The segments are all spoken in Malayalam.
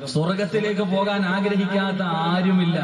സ്വർഗത്തിലേക്ക് പോകാൻ ആഗ്രഹിക്കാത്ത ആരുമില്ല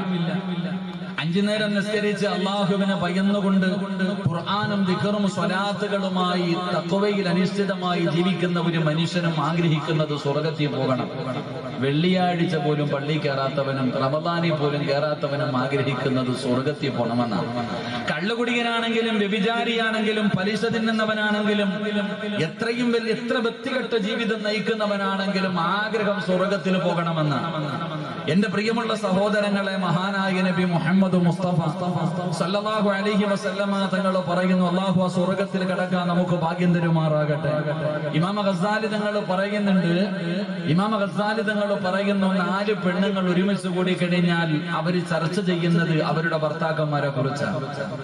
അഞ്ചു നേരം നിസ്കരിച്ച് അള്ളാഹുവിനെ ഭയന്നുകൊണ്ട് ഖുർആാനും ദിക്കറും സ്വലാത്തുകളുമായി തത്വയിൽ അനിശ്ചിതമായി ജീവിക്കുന്ന ഒരു മനുഷ്യനും ആഗ്രഹിക്കുന്നത് സ്വർഗത്തിൽ പോകണം വെള്ളിയാഴ്ച പോലും പള്ളി കയറാത്തവനും റമദാനിൽ പോലും കയറാത്തവനും ആഗ്രഹിക്കുന്നത് സ്വർഗത്തിൽ പോകണമെന്നാണ് കള്ളുകുടിയനാണെങ്കിലും വ്യഭിചാരിയാണെങ്കിലും പലിശ തിന്നുന്നവനാണെങ്കിലും എത്രയും വലിയ എത്ര വ്യക്തികെട്ട ജീവിതം നയിക്കുന്നവനാണെങ്കിലും ആഗ്രഹം സ്വർഗത്തിൽ പോകണമെന്നാണ് എന്റെ പ്രിയമുള്ള സഹോദരങ്ങളെ മഹാനായ നബി മുഹമ്മദ് മുസ്തഫ സല്ലല്ലാഹു അലൈഹി വസല്ലമ തങ്ങൾ പറയുന്നു അള്ളാഹു ആ സ്വർഗത്തിൽ കിടക്കാൻ നമുക്ക് ഭാഗ്യം തരുമാറാകട്ടെ ഇമാമ ഗസാലി തങ്ങൾ പറയുന്നുണ്ട് ഇമാമ ഗസാലി തങ്ങൾ പറയുന്നു നാല് പെണ്ണുങ്ങൾ ഒരുമിച്ച് കൂടി കഴിഞ്ഞാൽ അവർ ചർച്ച ചെയ്യുന്നത് അവരുടെ ഭർത്താക്കന്മാരെ കുറിച്ചാണ്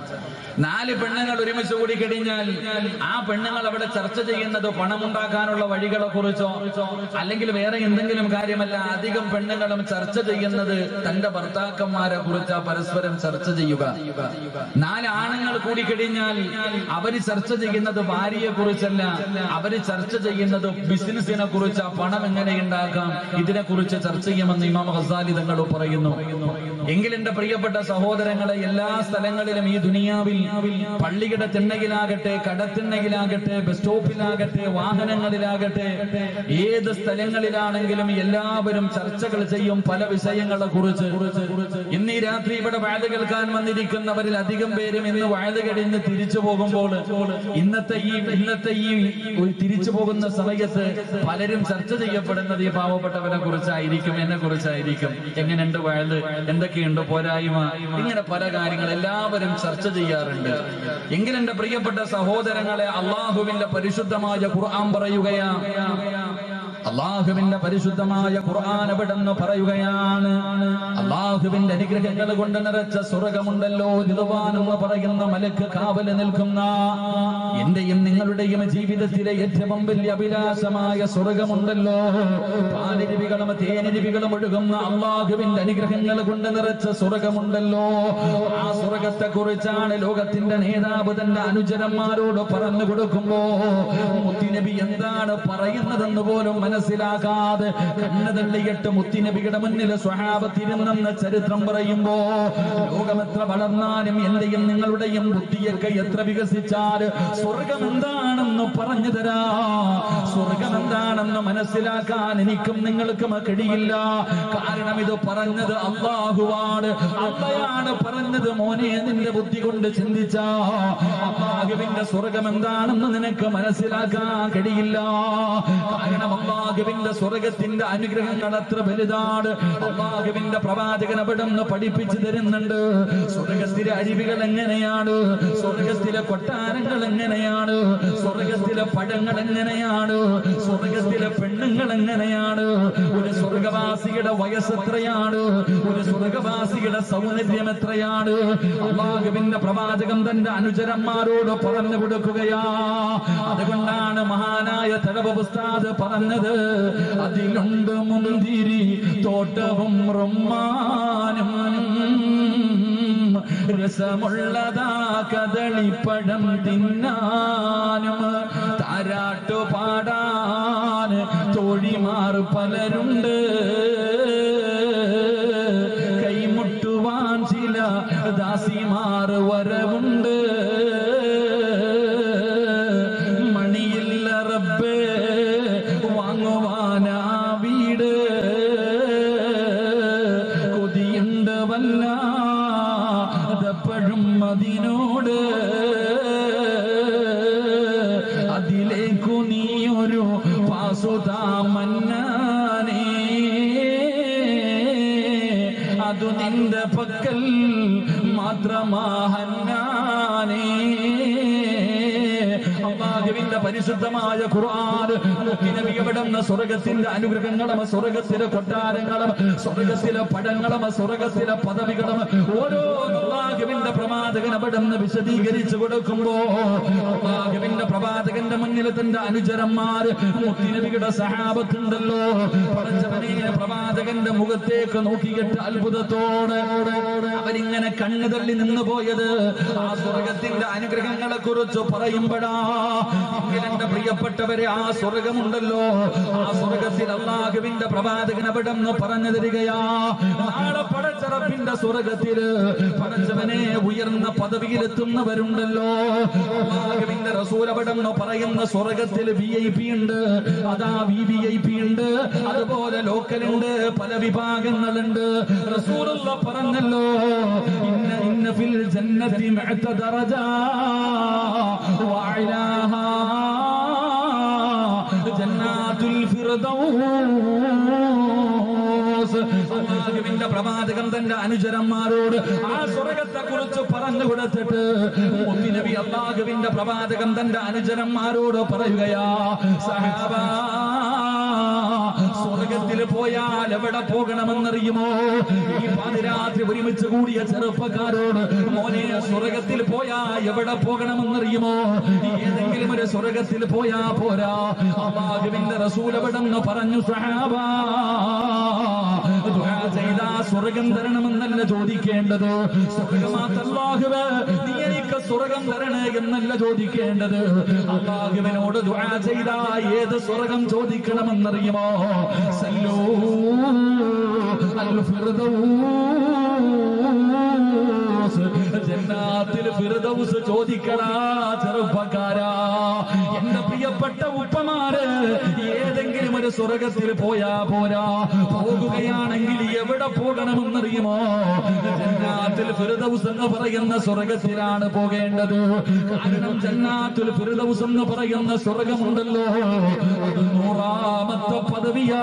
നാല് പെണ്ണുങ്ങൾ ഒരുമിച്ച് കൂടി കഴിഞ്ഞാൽ ആ പെണ്ണുങ്ങൾ അവിടെ ചർച്ച ചെയ്യുന്നത് പണമുണ്ടാക്കാനുള്ള വഴികളെ കുറിച്ചോ അല്ലെങ്കിൽ വേറെ എന്തെങ്കിലും കാര്യമല്ല അധികം പെണ്ണുങ്ങളും ചർച്ച ചെയ്യുന്നത് തന്റെ ഭർത്താക്കന്മാരെ കുറിച്ചാ പരസ്പരം ചർച്ച ചെയ്യുക നാല് ആണുങ്ങൾ കൂടി കഴിഞ്ഞാൽ അവര് ചർച്ച ചെയ്യുന്നത് ഭാര്യയെ കുറിച്ചല്ല അവര് ചർച്ച ചെയ്യുന്നത് ബിസിനസിനെ കുറിച്ചാ പണം എങ്ങനെ ഉണ്ടാക്കാം ഇതിനെ കുറിച്ച് ചർച്ച ചെയ്യുമെന്ന് ഇമാം ഹസാലി തങ്ങൾ പറയുന്നു എങ്കിൽ എന്റെ പ്രിയപ്പെട്ട സഹോദരങ്ങളെ എല്ലാ സ്ഥലങ്ങളിലും ഈ ദുനിയാവിൽ പള്ളിയുടെ തിണ്ണയിലാകട്ടെ കടത്തിണ്ണയിലാകട്ടെ ബസ് സ്റ്റോപ്പിലാകട്ടെ വാഹനങ്ങളിലാകട്ടെ ഏത് സ്ഥലങ്ങളിലാണെങ്കിലും എല്ലാവരും ചർച്ചകൾ ചെയ്യും പല വിഷയങ്ങളെ കുറിച്ച് ഇന്ന് ഈ രാത്രി ഇവിടെ വാഴ കേൾക്കാൻ വന്നിരിക്കുന്നവരിൽ അധികം പേരും ഇന്ന് വാഴ കഴിഞ്ഞ് തിരിച്ചു പോകുമ്പോൾ ഇന്നത്തെ ഈ ഇന്നത്തെ ഈ ഒരു തിരിച്ചു പോകുന്ന സമയത്ത് പലരും ചർച്ച ചെയ്യപ്പെടുന്നത് ഈ പാവപ്പെട്ടവനെ കുറിച്ചായിരിക്കും എന്നെ കുറിച്ചായിരിക്കും എങ്ങനെയുണ്ട് വാഴ് എന്തൊക്കെയുണ്ട് പോരായ്മ ഇങ്ങനെ പല കാര്യങ്ങൾ എല്ലാവരും ചർച്ച ചെയ്യാറുണ്ട് എങ്കിൽ എന്റെ പ്രിയപ്പെട്ട സഹോദരങ്ങളെ അള്ളാഹുവിന്റെ പരിശുദ്ധമായ ഖുർആൻ പറയുകയാ അള്ളാഹുവിന്റെ പരിശുദ്ധമായ ഖുർആൻ എവിടെന്ന് പറയുകയാണ് അള്ളാഹുവിന്റെ അനുഗ്രഹങ്ങൾ കൊണ്ട് നിറച്ച സ്വർഗമുണ്ടല്ലോ നിലവാനെന്ന് പറയുന്ന മലക്ക് കാവല് നിൽക്കുന്ന എന്റെയും നിങ്ങളുടെയും ജീവിതത്തിലെ ഏറ്റവും വലിയ അഭിലാഷമായ സ്വർഗമുണ്ടല്ലോ പാലരുവികളും തേനരുവികളും ഒഴുകുന്ന അള്ളാഹുവിന്റെ അനുഗ്രഹങ്ങൾ കൊണ്ട് നിറച്ച സ്വർഗമുണ്ടല്ലോ ആ സ്വർഗത്തെ കുറിച്ചാണ് ലോകത്തിന്റെ നേതാവ് തന്റെ അനുചരന്മാരോട് പറഞ്ഞു കൊടുക്കുമ്പോ മുത്തിനബി എന്താണ് പറയുന്നതെന്ന് പോലും മനസ്സിലാക്കാതെ കണ്ണു തള്ളിയിട്ട് മുത്തിനബിയുടെ മുന്നിൽ സ്വഹാബത്തിരുന്നെന്ന ചരിത്രം പറയുമ്പോ ലോകം എത്ര വളർന്നാലും എന്റെയും നിങ്ങളുടെയും ബുദ്ധിയൊക്കെ എത്ര വികസിച്ചാൽ സ്വർഗം എന്താണെന്ന് പറഞ്ഞു തരാ സ്വർഗം എന്താണെന്ന് മനസ്സിലാക്കാൻ എനിക്കും നിങ്ങൾക്കും കഴിയില്ല കാരണം ഇത് പറഞ്ഞത് അള്ളാഹുവാണ് അള്ളയാണ് പറഞ്ഞത് മോനെ നിന്റെ ബുദ്ധി കൊണ്ട് ചിന്തിച്ച അള്ളാഹുവിന്റെ സ്വർഗം എന്താണെന്ന് നിനക്ക് മനസ്സിലാക്കാൻ കഴിയില്ല കാരണം അള്ളാഹുവിന്റെ സ്വർഗത്തിന്റെ അനുഗ്രഹങ്ങൾ അത്ര വലുതാണ് അള്ളാഹുവിന്റെ പ്രവാചകൻ അവിടെ നിന്ന് പഠിപ്പിച്ചു തരുന്നുണ്ട് സ്വർഗത്തിലെ അരുവികൾ എങ്ങനെയാണ് സ്വർഗത്തിലെ കൊട്ടാരങ്ങൾ എങ്ങനെയാണ് സ്വർഗത്തിലെ പഴങ്ങൾ എങ്ങനെയാണ് സ്വർഗത്തിലെ പെണ്ണുങ്ങൾ എങ്ങനെയാണ് ഒരു സ്വർഗവാസിയുടെ വയസ്സ് എത്രയാണ് ഒരു സ്വർഗവാസിയുടെ സൗന്ദര്യം എത്രയാണ് അള്ളാഹുവിന്റെ പ്രവാചകൻ തന്റെ അനുചരന്മാരോട് പറഞ്ഞു കൊടുക്കുകയാ അതുകൊണ്ടാണ് മഹാനായ തഴവ ഉസ്താദ് പറഞ്ഞത് അതിലുണ്ട് മുന്തിരി തോട്ടവും റൊമ്മാനും രസമുള്ളതാ കദളിപ്പഴം തിന്നാനും താരാട്ടു പാടാൻ തോഴിമാർ പലരുണ്ട് കൈമുട്ടുവാൻ ചില ദാസിമാർ വരവുണ്ട് മണിയില്ല റബ്ബേ വാങ്ങുവാനാ വീട് കൊതിയുണ്ട് വല്ല അതപ്പോഴും അതിനോട് അതിലേക്കു നീ ഒരു പാസുതാ മന്നാനേ അതു നിന്റെ പക്കൽ മാത്രമാഹന്നാനേ അള്ളാഹുവിന്റെ പരിശുദ്ധമായ ഖുർആൻ നബി എവിടുന്ന സ്വർഗത്തിന്റെ അനുഗ്രഹങ്ങളും സ്വർഗത്തിലെ കൊട്ടാരങ്ങളും സ്വർഗത്തിലെ പടങ്ങളും സ്വർഗത്തിലെ പദവികളും ഓരോ അള്ളാഹുവിന്റെ പ്രവാചകൻ അവിടുന്ന് വിശദീകരിച്ചു കൊടുക്കുമ്പോ അള്ളാഹുവിന്റെ പ്രവാചകന്റെ മുന്നിൽ തന്റെ അനുചരന്മാര് മുത്തിനബിയുടെ സഹാബത്തുണ്ടല്ലോ പറഞ്ഞവനെ പ്രവാചകന്റെ മുഖത്തേക്ക് നോക്കിയിട്ട് അത്ഭുതത്തോടെ അവരിങ്ങനെ കണ്ണു തള്ളി നിന്നു പോയത് ആ സ്വർഗത്തിന്റെ അനുഗ്രഹങ്ങളെ കുറിച്ച് പറയുമ്പോഴാ എങ്കിൽ എന്റെ പ്രിയപ്പെട്ടവരെ ആ സ്വർഗമുണ്ടല്ലോ ആ സ്വർഗത്തിൽ അള്ളാഹുവിന്റെ പ്രവാചകൻ അവിടെ നിന്ന് പറഞ്ഞു തരികയാ നാളെ പടച്ചറപ്പിന്റെ സ്വർഗത്തില് പടച്ചവനെ ഉയർന്ന പദവിയിലെത്തുന്നവരുണ്ടല്ലോ അള്ളാഹുവിന്റെ റസൂൽ അവിടെ നിന്ന് പറയുന്ന സ്വർഗത്തിൽ വി ഐ പി ഉണ്ട് അതാ വി വി ഐ പി ഉണ്ട് അതുപോലെ ലോക്കലുണ്ട് പല വിഭാഗങ്ങളുണ്ട് റസൂലുള്ള പറഞ്ഞല്ലോ ഇന്ന ഇന്ന ഫിൽ ജന്നതി മഅത ദറജ വഅലാഹാ ജന്നാത്തുൽ ഫിർദൗസ് അല്ലാഹുവിന്റെ പ്രവാചകൻ തന്റെ അനുചരന്മാരോട് ആ സ്വർഗത്തെ കുറിച്ച് പറഞ്ഞു കൊടുത്തിട്ട് മുത്തി നബി അള്ളാഹുവിന്റെ പ്രവാചകൻ തന്റെ അനുചരന്മാരോട് പറയുകയാ സഹാബാ സ്വർഗത്തിൽ പോയാൽ എവിടെ പോകണമെന്നറിയുമോ ഈ പാതിരാത്രി ഒരുമിച്ച് കൂടിയ ചെറുപ്പക്കാരോട് മോനെ സ്വർഗത്തിൽ പോയാ എവിടെ പോകണമെന്നറിയുമോ ഏതെങ്കിലും ഒരു സ്വർഗത്തിൽ പോയാ പോരാ അള്ളാഹുവിന്റെ റസൂൽ എവിടെന്ന് പറഞ്ഞു സഹാബാ ദുആ ചെയ്താ സ്വർഗം തരണമെന്നല്ല ചോദിക്കേണ്ടത് സ്വർഗമാത്തല്ലാഹുവേ നീ എനിക്ക് സ്വർഗം തരണേ എന്നല്ല ചോദിക്കേണ്ടത് അള്ളാഹുവിനോട് ദുആ ചെയ്താ ഏത് സ്വർഗം ചോദിക്കണമെന്നറിയുമോ സല്ലൂ അൽ ഫിർദൗസ് ജന്നാത്തിൽ ഫിർദൗസ് ചോദിക്കടാ ചെറുപ്പക്കാരാ എന്റെ പ്രിയപ്പെട്ട ഉപ്പമാര് ഏതെങ്കിലും ഒരു സ്വർഗത്തിൽ പോയാ പോരാ പോകുകയാണെങ്കിൽ എവിടെ പോകണമെന്നറിയുമോ ജന്നാത്തിൽ ഫിർദൗസ് എന്ന് പറയുന്ന സ്വർഗത്തിലാണ് പോകേണ്ടത് കാരണം ജന്നാത്തുൽ ഫിർദൗസ് എന്ന് പറയുന്ന സ്വർഗമുണ്ടല്ലോ അത് നൂറാമത്തെ പദവിയാ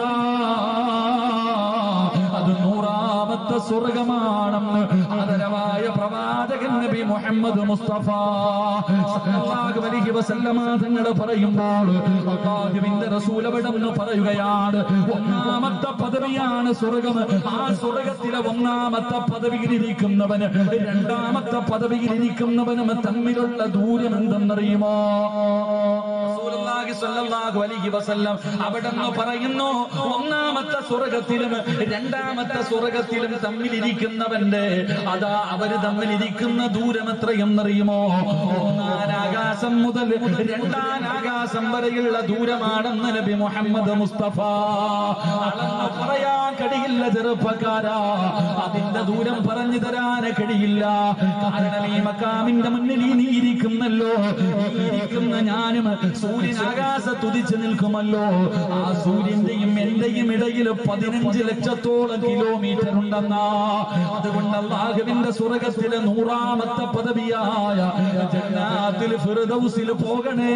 അത് നൂറാമത്തെ സ്വർഗമാണെന്ന് ആദരവായ പ്രവാചകൻ നബി മുഹമ്മദ് മുസ്തഫ സല്ലല്ലാഹു അലൈഹി വസല്ലമ തങ്ങൾ പറയുമ്പോൾ അല്ലാഹുവിന്റെ റസൂൽ അവിടെന്ന് പറയുകയാണ് ഒന്നാമത്തെ പദവിയാണ് സ്വർഗം ആ സ്വർഗത്തിലെ ഒന്നാമത്തെ പദവിയിൽ ഇരിക്കുന്നവന് രണ്ടാമത്തെ പദവിയിൽ ഇരിക്കുന്നവനും തമ്മിലുള്ള ദൂരം എന്തെന്നറിയുമോ റസൂലുള്ളാഹി സ്വല്ലല്ലാഹു അലൈഹി വസല്ലം അവിടെന്ന് പറയുന്നു ഒന്നാമത്തെ സ്വർഗത്തിലും രണ്ടാമത്തെ സ്വർഗത്തിലും തമ്മിലിരിക്കുന്നവന്റെ അതാ അവര് തമ്മിലിരിക്കുന്ന ദൂരം എത്രയെന്നറിയുമോ ഒന്നാനാകാശം മുതൽ രണ്ടാനാകാശം വരെയുള്ള ദൂരമാണെന്ന് നബി മുഹമ്മദ് മുസ്തഫ അളന്ന് പറയാൻ കഴിയില്ല ചെറുപ്പക്കാരാ അതിന്റെ ദൂരം പറഞ്ഞു തരാൻ കഴിയില്ല കാരണം ഈ മക്കാമിന്റെ മുന്നിൽ ഈ നീ ഇരിക്കുന്നല്ലോ ഈ ഇരിക്കുന്ന ഞാനും സൂര്യൻ ആകാശത്ത് ഉദിച്ചു നിൽക്കുമല്ലോ ആ സൂര്യന്റെയും എന്റെയും ഇടയിൽ പതിനഞ്ച് ലക്ഷത്തോളം കിലോമീറ്റർ ഉണ്ടെന്നാ അതുകൊണ്ട് അള്ളാഹുവിന്റെ സ്വർഗത്തിലെ നൂറാമത്തെ പദവിയായ ജന്നാത്തിൽ ഫിർദൗസിൽ പോകണേ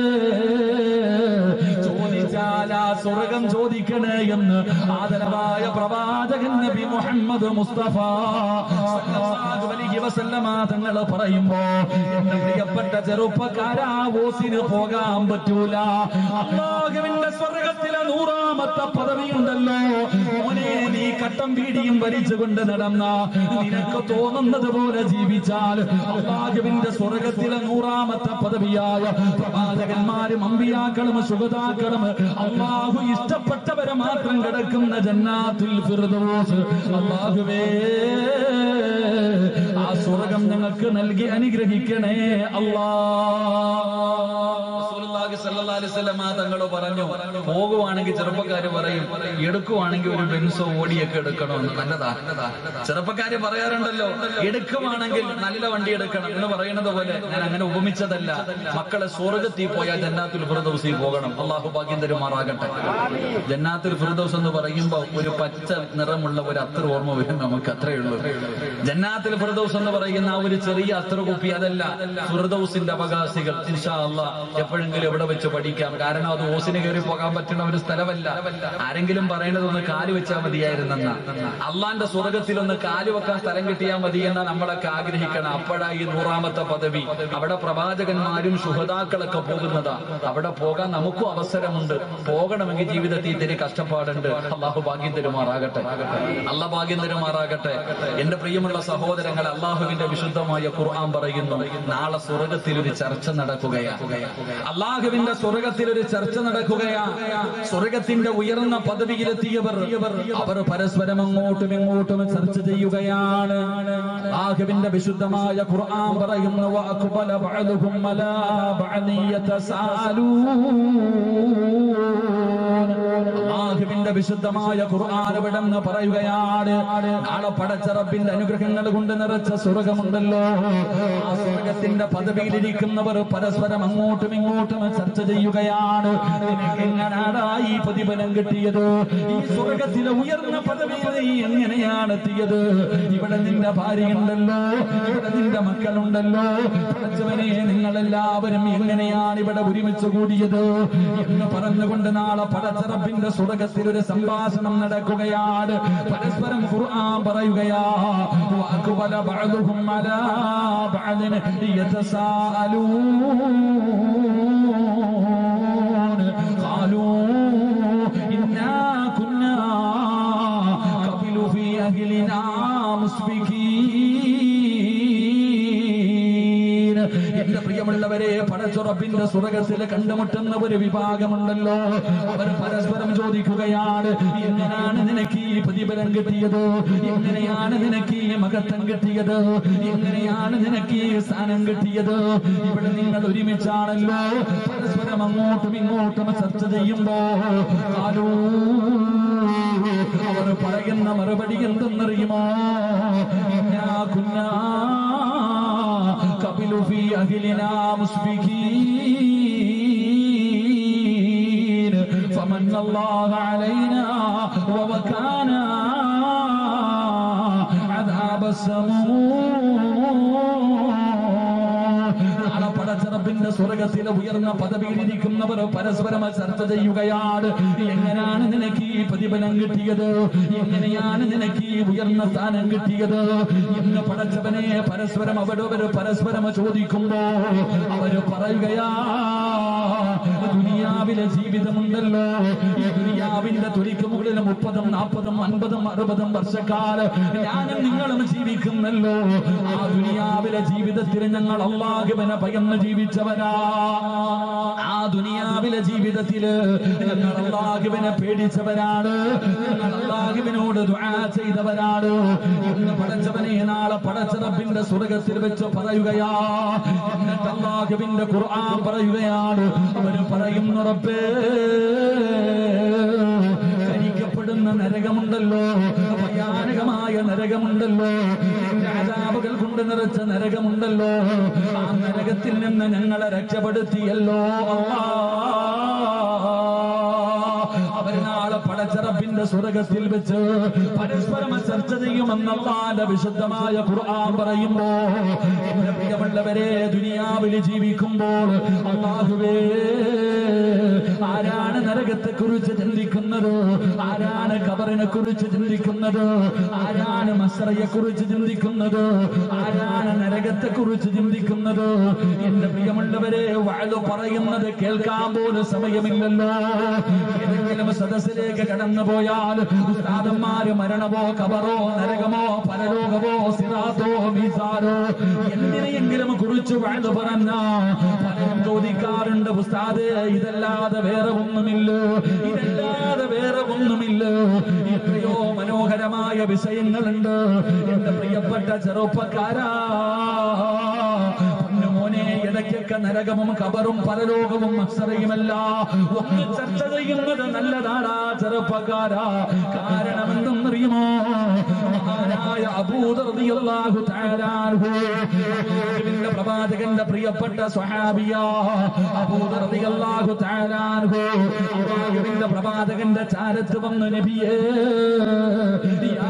ചോദിച്ചാൽ ആ സ്വർഗം ചോദിക്കണേ എന്ന് ആദരവായ പ്രവാചകൻ നബി മുഹമ്മദ് മുസ്തഫ സല്ലല്ലാഹു അലൈഹി വസല്ലമ തങ്ങൾ പറയുമ്പോ എന്റെ പ്രിയപ്പെട്ട ചെറുപ്പക്കാരാ ഓസിന് പോകാൻ പറ്റൂല അള്ളാഹുവിന്റെ സ്വർഗത്തിലെ നൂറാമത്തെ പദവിയുണ്ടല്ലോ മോനെ നീ കട്ടം വീടിയും വലിച്ചുകൊണ്ട് നടന്ന നിനക്ക് തോന്നുന്നത് പോലെ ജീവിച്ചാൽ അള്ളാഹുവിന്റെ സ്വർഗത്തിലെ നൂറാമത്തെ പദവിയായ പ്രവാചകന്മാരും അമ്പിയാക്കളും സുഗതാക്കളും അള്ളാഹു ഇഷ്ടപ്പെട്ടവരെ മാത്രം കിടക്കുന്ന ജന്നാത്തുൽ ഫിർദൗസ് അള്ളാഹുവേ ആ സ്വർഗം ഞങ്ങൾക്ക് നൽകി അനുഗ്രഹിക്കണേ അല്ലാ റസൂലുള്ളാഹി സ്വല്ലല്ലാഹു അലൈഹി വസല്ലമ തങ്ങൾ പറഞ്ഞു പോകുവാണെങ്കിൽ ചെറുപ്പക്കാര് പറയും എടുക്കുവാണെങ്കിൽ ഒരു ബെൻസോ ഓടിയൊക്കെ എടുക്കണമെന്ന് നല്ലതാ ചെറുപ്പക്കാര് പറയാറുണ്ടല്ലോ എടുക്കുവാണെങ്കിൽ നല്ല വണ്ടി എടുക്കണം എന്ന് പറയുന്നത് പോലെ ഞാൻ അങ്ങനെ ഉപമിച്ചതല്ല മക്കളെ സ്വർഗത്തിൽ പോയാൽ ജന്നാത്തുൽ ഫിർദൗസിൽ പോകണം അള്ളാഹു ഭാഗ്യം തരുമാറാകട്ടെ ജന്നാത്തുൽ ഫിർദൗസ് എന്ന് പറയുമ്പോൾ ഒരു പച്ച നിറമുള്ള ഒരു അത്ര ഓർമ്മ വരും നമുക്ക് അത്രേ ഉള്ളൂ ജന്നാത്തുൽ ഫിർദൗസ് എന്ന് പറയുന്ന ആ ഒരു ചെറിയ അത്ര കുപ്പി അതല്ല ഫിർദൗസിന്റെ അവകാശികൾ ഇൻഷാ അല്ലാ എപ്പോഴെങ്കിലും എവിടെ വെച്ച് പഠിക്കാം കാരണം അത് ഓസിന് കയറി പോകാൻ പറ്റുന്ന ഒരു സ്ഥലമല്ല ആരെങ്കിലും പറയേണ്ടത് ഒന്ന് കാല് വെച്ചാൽ മതിയായിരുന്നെന്ന അള്ളാന്റെ സ്വർഗത്തിൽ ഒന്ന് കാല് വെക്കാൻ സ്ഥലം കിട്ടിയാൽ മതി എന്നാ നമ്മളൊക്കെ ആഗ്രഹിക്കണം അപ്പോഴാ ഈ നൂറാമത്തെ പദവി അവിടെ പ്രവാചകന്മാരും ശുഹതാക്കളൊക്കെ പോകുന്നതാ അവിടെ പോകാൻ നമുക്കും അവസരമുണ്ട് പോകണമെങ്കിൽ ജീവിതത്തിൽ ഇത്തിരി കഷ്ടപ്പാടുണ്ട് അള്ളാഹു ഭാഗ്യം തരുമാറാകട്ടെ അല്ല ഭാഗ്യം തരുമാറാകട്ടെ എന്റെ പ്രിയമുള്ള സഹോദരങ്ങൾ അള്ളാഹുവിന്റെ വിശുദ്ധമായ ഖുർആൻ പറയുന്നു നാളെ സ്വർഗത്തിൽ ഒരു ചർച്ച നടക്കുകയാണ് അള്ളാഹു അള്ളാഹുവിന്റെ സ്വർഗത്തിൽ ഒരു ചർച്ച നടക്കുകയാ സ്വർഗത്തിന്റെ ഉയർന്ന പദവിയിലെത്തിയവർ അവർ പരസ്പരം അങ്ങോട്ടും ഇങ്ങോട്ടും ചർച്ച ചെയ്യുകയാണ് അള്ളാഹുവിന്റെ വിശുദ്ധമായ ഖുർആൻ പറയുന്നു വഅഖ്ബല ബഅദുഹും അലാ ബഅദി യതസാലൂൻ അള്ളാഹുവിന്റെ വിശുദ്ധമായ ഖുർആൻ ഇവിടെന്ന് പറയുകയാണ് നാളെ പടച്ച റബ്ബിന്റെ അനുഗ്രഹങ്ങൾ കൊണ്ട് നിറച്ച സ്വർഗമുണ്ടല്ലോ ആ സ്വർഗത്തിന്റെ പദവിയിലിരിക്കുന്നവർ പരസ്പരം അങ്ങോട്ടും ഇങ്ങോട്ടും ചർച്ച ചെയ്യുകയാണ് നിനക്ക് എങ്ങനാടാ ഈ പ്രതിഫലം കിട്ടിയത് ഈ സ്വർഗത്തിലെ ഉയർന്ന പദവിയിൽ നീ എങ്ങനെയാണ് എത്തിയത് ഇവിടെ നിന്റെ ഭാര്യയുണ്ടല്ലോ ഇവിടെ നിന്റെ മക്കളുണ്ടല്ലോ പടച്ചവനെ നിങ്ങളെല്ലാവരും എങ്ങനെയാണ് ഇവിടെ ഒരുമിച്ച് കൂടിയത് എന്ന് പറഞ്ഞുകൊണ്ട് നാളെ പടച്ചറപ്പിന്റെ സ്വർഗത്തിൽ ഒരു സംഭാഷണം നടക്കുകയാണ് പരസ്പരം ഖുർആൻ പറയുകയാ വാക്കുപല ബഅദുഹും അലാ ബഅദിൻ യതസാഅലൂൻ ഖാലൂ ഇന്നാ കുന്നാ ഖബിലു ഫീ അഹ്ലിനാ മുസ്ബിഖീൻ എന്റെ പ്രിയമുള്ളവരെ പടച്ചുറപ്പിന്റെ സ്വർഗത്തിൽ കണ്ടുമുട്ടുന്ന ഒരു വിഭാഗമുണ്ടല്ലോ അവർ പരസ്പരം ചോദിക്കുകയാണ് എങ്ങനെയാണ് നിനക്ക് ഈ പ്രതിഫലം കിട്ടിയത് എങ്ങനെയാണ് നിനക്ക് ഈ മഹത്വം കിട്ടിയത് എങ്ങനെയാണ് നിനക്ക് ഈ സ്ഥാനം കിട്ടിയത് ഇവിടെ നിങ്ങൾ ഒരുമിച്ചാണല്ലോ പരസ്പരം അങ്ങോട്ടും ഇങ്ങോട്ടും ചർച്ച ചെയ്യുമ്പോ കാലൂ അവർ പറയുന്ന മറുപടി എന്തെന്നറിയുമോ ഇന്നാ കുന്നാ قبل في أهلنا مسبكين فمن الله علينا ووكانا عذاب السموم നാളെ പടച്ചറപ്പിന്റെ സ്വർഗത്തിലെ ഉയർന്ന പദവിയിലിരിക്കുന്നവർ പരസ്പരം ചർച്ച ചെയ്യുകയാണ് എങ്ങനെയാണ് നിനക്ക് ഈ പ്രതിഫലം കിട്ടിയത് എങ്ങനെയാണ് നിനക്ക് ഈ ഉയർന്ന സ്ഥാനം കിട്ടിയത് എന്ന് പടച്ചവനെ പരസ്പരം അവരവർ പരസ്പരം ചോദിക്കുമ്പോ അവര് പറയുകയാ ദുനിയാവിലെ ജീവിതമുണ്ടല്ലോ ഈ ദുനിയാവിന്റെ തൊലിക്ക് മുകളിൽ മുപ്പതും നാൽപ്പതും അൻപതും അറുപതും വർഷക്കാലം ഞാനും നിങ്ങളും ജീവിക്കുന്നല്ലോ ആ ദുനിയാവിലെ ജീവിതത്തിൽ ഞങ്ങൾ അള്ളാഹുവിനെ ഭയന്ന് ജീവിച്ചവരാ ആ ദുനിയാവിലെ ജീവിതത്തില് ഞങ്ങൾ അള്ളാഹുവിനെ പേടിച്ചവരാണ് ഞങ്ങൾ അള്ളാഹുവിനോട് ദുആ ചെയ്തവരാണ് ഇന്ന് പടച്ചവനെ നാളെ പടച്ചറപ്പിന്റെ സ്വർഗത്തിൽ വെച്ച് പറയുകയാ എന്നിട്ട് അള്ളാഹുവിന്റെ ഖുർആൻ പറയുകയാണ് അവര് പറയുന്നു റബ്ബേ കരിക്കപ്പെടുന്ന നരകമുണ്ടല്ലോ ഭയാനകമായ നരകമുണ്ടല്ലോ നിന്റെ അതാപകൾ കൊണ്ട് നിറച്ച നരകമുണ്ടല്ലോ ആ നരകത്തിൽ നിന്ന് ഞങ്ങളെ രക്ഷപ്പെടുത്തിയല്ലോ അല്ലാ അവർ നാളെ പടച്ചറപ്പിന്റെ സ്വർഗത്തിൽ വെച്ച് പരസ്പരം ചർച്ച ചെയ്യുമെന്നല്ലാന്റെ വിശുദ്ധമായ ഖുർആൻ പറയുമ്പോ എന്റെ പ്രിയമുള്ളവരെ ദുനിയാവിൽ ജീവിക്കുമ്പോൾ അള്ളാഹുവേ ആരാണ് നരകത്തെ കുറിച്ച് ചിന്തിക്കുന്നത് ആരാണ് കബറിനെ കുറിച്ച് ചിന്തിക്കുന്നത് ആരാണ് മസറയെ കുറിച്ച് ചിന്തിക്കുന്നത് ആരാണ് നരകത്തെ കുറിച്ച് ചിന്തിക്കുന്നത് എന്റെ പ്രിയമുള്ളവരെ വാഴ പറയുന്നത് കേൾക്കാൻ പോലും സമയമില്ലല്ലോ ഏതെങ്കിലും സദസ്സിലേക്ക് കടന്നു പോയാൽ ഉസ്താദന്മാര് മരണമോ കബറോ നരകമോ പരലോകമോ സിറാത്തോ മീസാരോ എന്തിനെയെങ്കിലും കുറിച്ച് വാഴ പറഞ്ഞ പലരും ചോദിക്കാറുണ്ട് ഉസ്താദ് ഇതല്ലാതെ വേറെ ഒന്നുമില്ല ഇതല്ലാതെ വേറെ ഒന്നുമില്ല എത്രയോ മനോഹരമായ വിഷയങ്ങളുണ്ട് എന്റെ പ്രിയപ്പെട്ട ചെറുപ്പക്കാരാ മോനെ ഇടയ്ക്കൊക്കെ നരകവും കബറും പരലോകവും അക്ഷരയുമല്ല ഒന്ന് ചർച്ച ചെയ്യുന്നത് നല്ലതാടാ ചെറുപ്പക്കാരാ കാരണം എന്തെന്നറിയുമോ മഹാനായ അബൂദർദിയല്ലാഹു തആലാഹു അള്ളാഹുവിന്റെ പ്രവാചകന്റെ പ്രിയപ്പെട്ട സ്വഹാബിയ അബൂദർദിയല്ലാഹു തആലാഹു അള്ളാഹുവിന്റെ പ്രവാചകന്റെ ചാരത്ത് വന്നു നബിയേ യാ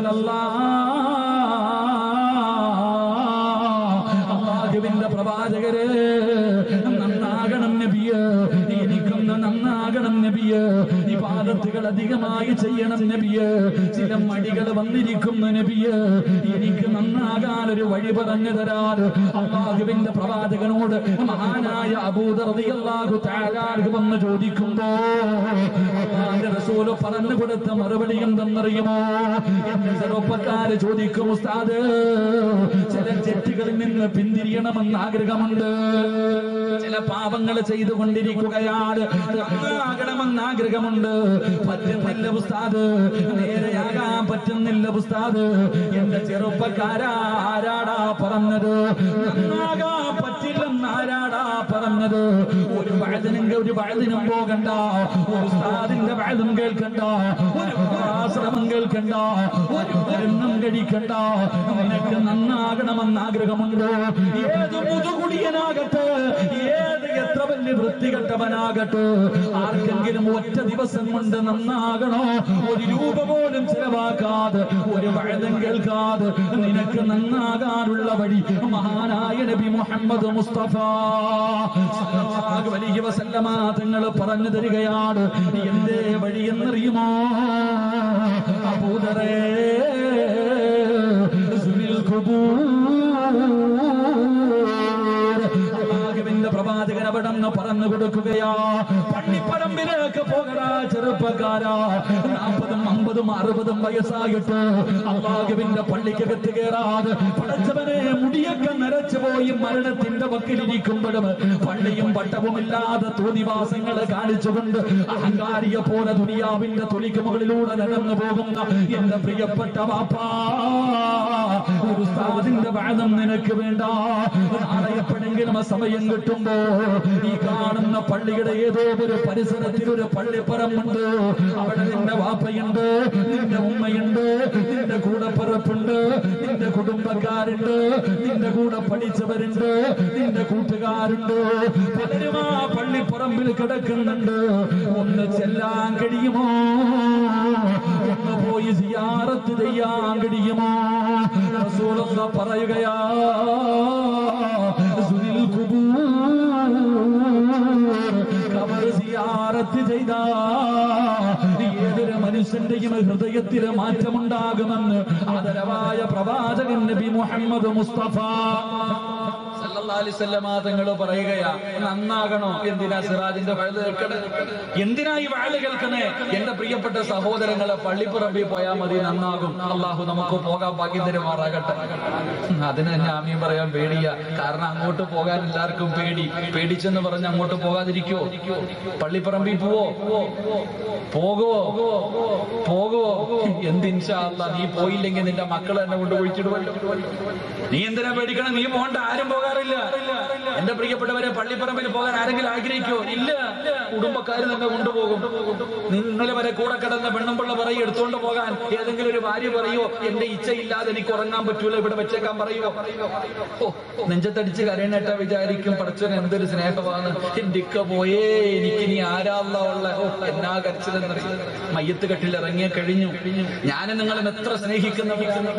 റസൂലല്ലാഹ് അള്ളാഹുവിന്റെ പ്രവാചകരെ നന്നാകണം നബിയ എനിക്കൊന്ന് നന്നാകണം നബിയ ഈ പാദത്തുകൾ ദിക്റുകൾ അധികമായി ചെയ്യണം നബിയെ ചില മടികൾ വന്നിരിക്കുന്നു നബിയെ എനിക്ക് നന്നാകാൻ ഒരു വഴി പറഞ്ഞു തരാൻ അള്ളാഹുവിന്റെ പ്രവാചകനോട് മഹാനായ അബൂദറിയാഹു താരാർക്ക് വന്ന് ചോദിക്കുമ്പോ അള്ളാന്റെ റസൂല് പറഞ്ഞു കൊടുത്ത മറുപടി എന്തെന്നറിയുമോ എന്റെ ചെറുപ്പക്കാര് ചോദിക്കും ഉസ്താദ് ചില തെറ്റുകളിൽ നിന്ന് പിന്തിരിയണമെന്ന് ആഗ്രഹമുണ്ട് ചില പാപങ്ങൾ ചെയ്തുകൊണ്ടിരിക്കുകയാണ് നന്നാകണമെന്ന് ആഗ്രഹമുണ്ട് പറ്റുന്നില്ല ഉസ്താദ് നേരെയാകാൻ പറ്റുന്നില്ല ഉസ്താദ് എന്റെ ചെറുപ്പക്കാരാ ആരാടാ പറഞ്ഞത് നന്നാകാൻ പറ്റില്ലെന്ന് ആരാടാ പറഞ്ഞത് ഒരു വഴുതിനും ഒരു വഴുതിനും പോകണ്ട ഒരു ഉസ്താദിന്റെ വഴുതും കേൾക്കണ്ട ഒരു ആശ്രമം കേൾക്കണ്ട ഒരു മരുന്നും കഴിക്കണ്ട നിനക്ക് നന്നാകണമെന്ന് ആഗ്രഹമുണ്ടോ ഏത് മുതുകുടിയനാകട്ടെ ഏത് എത്ര വലിയ വൃത്തികെട്ടവനാകട്ടെ ആർക്കെങ്കിലും ഒറ്റ ദിവസം കൊണ്ട് നന്നാകണോ ഒരു രൂപ പോലും ചെലവാക്കാതെ ഒരു വഴുതം കേൾക്കാതെ നിനക്ക് നന്നാകാനുള്ള വഴി മഹാനായ നബി മുഹമ്മദ് മുസ്തഫ സല്ലല്ലാഹു അലൈഹി വസല്ലമ തങ്ങൾ പറഞ്ഞു തരികയാണ് എന്തേ വഴി എന്നറിയുമോ അബൂദറേ സുനിൽ അള്ളാഹുവിന്റെ പ്രവാചകൻ അവിടെ നിന്ന് പറഞ്ഞു കൊടുക്കുകയാ പള്ളിപ്പറമ്പിലേക്ക് പോകടാ ചെറുപ്പക്കാരാ നാൽപ്പതും അമ്പതും അറുപതും വയസ്സായിട്ട് അള്ളാഹുവിന്റെ പള്ളിക്കകത്ത് കയറാതെ പടച്ചവനെ മുടിയൊക്കെ നരച്ചു പോയി മരണത്തിന്റെ വക്കിലിരിക്കുമ്പോഴും പള്ളിയും പട്ടവുമില്ലാതെ തോന്നിവാസങ്ങൾ കാണിച്ചുകൊണ്ട് അഹങ്കാരിയെ പോലെ ദുനിയാവിന്റെ തൊലിക്ക് മുകളിലൂടെ നടന്നു പോകുന്ന എന്റെ പ്രിയപ്പെട്ട വാപ്പാ ഒരു ഉസ്താദിന്റെ വാദം നിനക്ക് വേണ്ട നാളെ എപ്പോഴെങ്കിലും ആ സമയം കിട്ടുമ്പോ ഈ കാണുന്ന പള്ളിയുടെ ഏതോ ഒരു പരിസരത്തിൽ ഒരു പള്ളിപ്പറമ്പുണ്ട് അവിടെ നിന്റെ വാപ്പയുണ്ട് നിന്റെ ഉമ്മയുണ്ട് നിന്റെ കൂടെ പിറപ്പുണ്ട് നിന്റെ കുടുംബക്കാരുണ്ട് നിന്റെ കൂടെ പഠിച്ചവരുണ്ട് നിന്റെ കൂട്ടുകാരുണ്ട് പലരും ആ പള്ളിപ്പറമ്പിൽ കിടക്കുന്നുണ്ട് ഒന്ന് ചെല്ലാൻ കഴിയുമോ ഒന്ന് പോയി സിയാറത്ത് ചെയ്യാൻ കഴിയുമോ റസൂലുള്ള പറയുകയാ സുനിൽ കുബൂർ കബർ സിയാറത്ത് ചെയ്താ ഏതൊരു മനുഷ്യന്റെയും ഹൃദയത്തിൽ മാറ്റമുണ്ടാകുമെന്ന് ആദരവായ പ്രവാചകൻ നബി മുഹമ്മദ് മുസ്തഫ സല്ലല്ലാഹു അലൈഹി വസല്ലമ തങ്ങൾ പറയുകയാ നന്നാകണോ എന്തിനാ സിറാജിന്റെ വഴുത് കേൾക്കണേ എന്തിനാ ഈ വഴുത് കേൾക്കണേ എന്റെ പ്രിയപ്പെട്ട സഹോദരങ്ങളെ പള്ളിപ്പുറമ്പിൽ പോയാൽ മതി നന്നാകും അള്ളാഹു നമുക്ക് പോകാൻ ഭാഗ്യം തരുമാറാകട്ടെ അതിന് തന്നെ ആമീൻ പറയാൻ പേടിയാ കാരണം അങ്ങോട്ട് പോകാൻ എല്ലാവർക്കും പേടി പേടിച്ചെന്ന് പറഞ്ഞ് അങ്ങോട്ട് പോകാതിരിക്കോ പള്ളിപ്പറമ്പിൽ പോവോ പോകുവോ പോകുവോ എന്തിൻഷാ അല്ലാ നീ പോയില്ലെങ്കിൽ നിന്റെ മക്കൾ തന്നെ കൊണ്ട് ഒഴിച്ചിടുവല്ലോ നീ എന്തിനാ പേടിക്കണം നീ പോകണ്ട ആരും പോകാറില്ല എന്റെ പ്രിയപ്പെട്ടവരെ പള്ളിപ്പറമ്പിൽ പോകാൻ ആരെങ്കിലും ആഗ്രഹിക്കോ ഇല്ല കുടുംബക്കാർ തന്നെ കൊണ്ടുപോകും ഇന്നലെ വരെ കൂടെ കിടന്ന പെണ്ണുമ്പിള്ള പറയും എടുത്തുകൊണ്ട് പോകാൻ ഏതെങ്കിലും ഒരു ഭാര്യ പറയോ എന്റെ ഇച്ഛയില്ലാതെ എനിക്ക് ഉറങ്ങാൻ പറ്റൂല ഇവിടെ വെച്ചേക്കാൻ പറയോ ഓ നെഞ്ചത്തടിച്ച് കരയണേട്ട വിചാരിക്കും പടച്ചവൻ എന്തൊരു സ്നേഹമാണ് എന്റെ ഇക്ക പോയേ എനിക്ക് ഇനി ആരാള്ള ഉള്ള ഓ എന്നാ കരച്ചിലെന്നറിയാം മയ്യത്ത് കെട്ടിൽ ഇറങ്ങിയ കഴിഞ്ഞു ഞാൻ നിങ്ങളെ എത്ര സ്നേഹിക്കുന്ന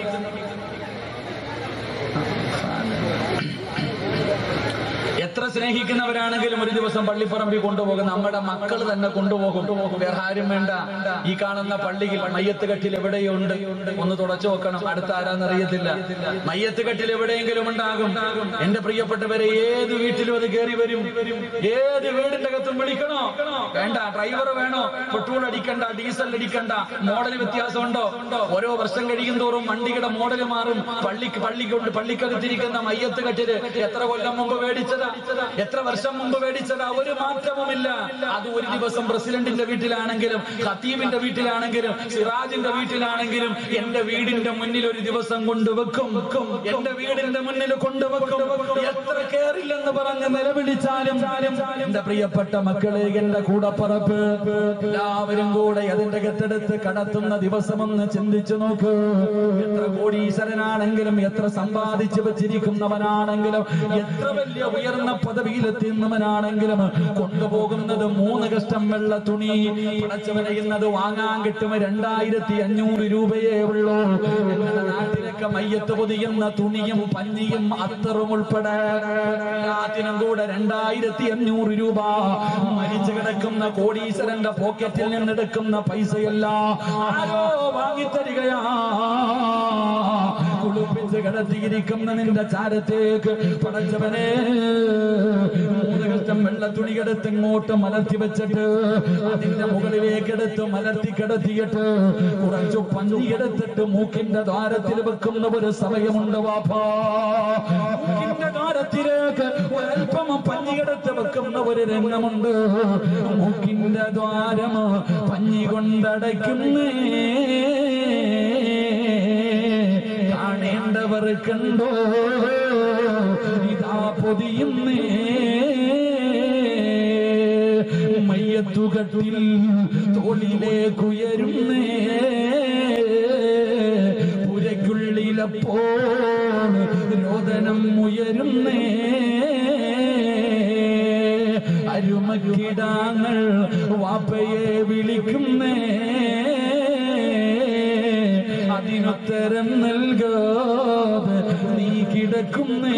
എത്ര സ്നേഹിക്കുന്നവരാണെങ്കിലും ഒരു ദിവസം പള്ളിപ്പറമ്പിൽ കൊണ്ടുപോകും നമ്മുടെ മക്കൾ തന്നെ കൊണ്ടുപോകും വേറെ ആരും വേണ്ട ഈ കാണുന്ന പള്ളിയിൽ മയ്യത്ത് കെട്ടിൽ എവിടെയുണ്ട് ഒന്ന് തുടച്ചു നോക്കണം അടുത്ത ആരാന്നറിയത്തില്ല മയ്യത്ത് കെട്ടിൽ എവിടെയെങ്കിലും ഉണ്ടാകും എന്റെ പ്രിയപ്പെട്ടവരെ ഏത് വീട്ടിലും അത് കയറി വരും ഏത് വീടിന്റെ അകത്തും വിളിക്കണോ വേണ്ട ഡ്രൈവർ വേണോ പെട്രോൾ അടിക്കണ്ട ഡീസൽ അടിക്കണ്ട മോഡൽ വ്യത്യാസമുണ്ടോ ഓരോ വർഷം കഴിയും തോറും വണ്ടിയുടെ മോഡൽ മാറും പള്ളിക്ക് പള്ളിക്കൊണ്ട് പള്ളിക്കകത്തിരിക്കുന്ന മയ്യത്ത് കെട്ടില് എത്ര കൊല്ലം മുമ്പ് മേടിച്ചതാ എത്ര വർഷം മുമ്പ് മേടിച്ചതാ ഒരു മാറ്റവുമില്ല അത് ഒരു ദിവസം പ്രസിഡന്റിന്റെ വീട്ടിലാണെങ്കിലും ഖത്തീബിന്റെ വീട്ടിലാണെങ്കിലും സിറാജിന്റെ വീട്ടിലാണെങ്കിലും എന്റെ വീടിന്റെ മുന്നിൽ ഒരു ദിവസം കൊണ്ടുവെക്കും എന്റെ വീടിന്റെ മുന്നിൽ കൊണ്ടുവെക്കും എത്ര കേറില്ലെന്ന് പറഞ്ഞ് നിലവിളിച്ചാലും എന്റെ പ്രിയപ്പെട്ട മക്കളെ എന്റെ കൂടപ്പറപ്പ് എല്ലാവരും കൂടെ അതിന്റെ കെട്ടെടുത്ത് കടത്തുന്ന ദിവസമൊന്ന് ചിന്തിച്ചു നോക്ക് എത്ര കോടീശ്വരനാണെങ്കിലും എത്ര സമ്പാദിച്ചു വെച്ചിരിക്കുന്നവനാണെങ്കിലും എത്ര വലിയ ഉയർന്ന പദവിയിലെത്തുന്നവനാണെങ്കിലും കൊണ്ടുപോകുന്നത് മൂന്ന് കഷ്ടം വെള്ള തുണി പടച്ചവനെ ഇന്നത് വാങ്ങാൻ കിട്ടും രണ്ടായിരത്തി അഞ്ഞൂറ് രൂപയേ ഉള്ളൂ ഞങ്ങളുടെ നാട്ടിലൊക്കെ മയ്യത്ത് പൊതിയുന്ന തുണിയും പഞ്ഞിയും അത്തറും ഉൾപ്പെടെ എല്ലാത്തിനും കൂടെ രണ്ടായിരത്തി അഞ്ഞൂറ് രൂപ മരിച്ചു കിടക്കുന്ന കോടീശ്വരന്റെ പോക്കറ്റിൽ നിന്നെടുക്കുന്ന പൈസയല്ല ആരോ വാങ്ങിത്തരികയാ കുളിപ്പിച്ച് കിടത്തിയിരിക്കുന്ന നിന്റെ ചാരത്തേക്ക് പടച്ചവനെ മൂന്ന് കഷ്ടം വെള്ള തുണി കിടത്ത് ഇങ്ങോട്ട് മലർത്തി വെച്ചിട്ട് അതിന്റെ മുകളിലേക്ക് എടുത്ത് മലർത്തി കിടത്തിയിട്ട് കുറച്ചു പഞ്ഞി എടുത്തിട്ട് മൂക്കിന്റെ ദ്വാരത്തിൽ വെക്കുന്ന ഒരു സമയമുണ്ട് വാപ്പാ മൂക്കിന്റെ ദ്വാരത്തിലേക്ക് ഒരൽപ്പം പഞ്ഞി കിടത്ത് വെക്കുന്ന ഒരു രംഗമുണ്ട് മൂക്കിന്റെ ദ്വാരം പഞ്ഞി കൊണ്ടടയ്ക്കുന്നേ കാണേണ്ടവർ കണ്ടോ ഇതാ പൊതിയുന്നേ മയ്യത്തുകട്ടിൽ തോളിലേക്കുയരുന്നേ പുരയ്ക്കുള്ളിലപ്പോൾ രോദനം ഉയരുന്നേ അരുമക്കിടാങ്ങൾ വാപ്പയെ വിളിക്കുന്നേ അതിനുത്തരം നൽകാതെ നീ കിടക്കുന്നേ